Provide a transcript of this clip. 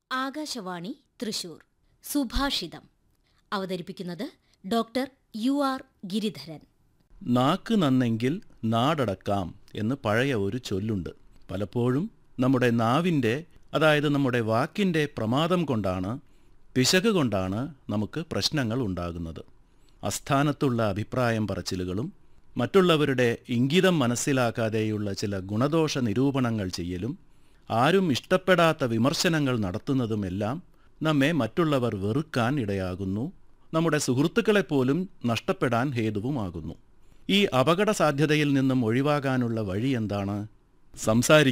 ആകാശവാണി തൃശൂർ സുഭാഷിതം അവതരിപ്പിക്കുന്നത് doctor you are Giridharan നാക്ക് നന്നെങ്കിൽ നാടടക്കാം എന്ന് പഴയ ഒരു ചൊല്ലുണ്ട് പലപ്പോഴും നമ്മുടെ നാവിൻ്റെ അതായത് നമ്മുടെ വാക്കിൻ്റെ പ്രമാദം കൊണ്ടാണ് പിശക് കൊണ്ടാണ് നമുക്ക് പ്രശ്നങ്ങൾ ഉണ്ടാകുന്നത് അസ്ഥാനത്തുള്ള അഭിപ്രായം പറച്ചിലുകളും മറ്റുള്ളവരുടെ ഇംഗിതം മനസ്സിലാക്കാതെയുള്ള ചില ഗുണദോഷ നിരൂപണങ്ങൾ ചെയ്യലും ആരും ഇഷ്ടപ്പെടാത്ത വിമർശനങ്ങൾ നടത്തുന്നതുമെല്ലാം നമ്മെ മറ്റുള്ളവർ വെറുക്കാൻ ഇടയാകുന്നു നമ്മുടെ സുഹൃത്തുക്കളെപ്പോലും നഷ്ടപ്പെടാൻ ഹേതുവുമാകുന്നു ഈ അപകട സാധ്യതയിൽ നിന്നും ഒഴിവാകാനുള്ള വഴി എന്താണ് സംസാരി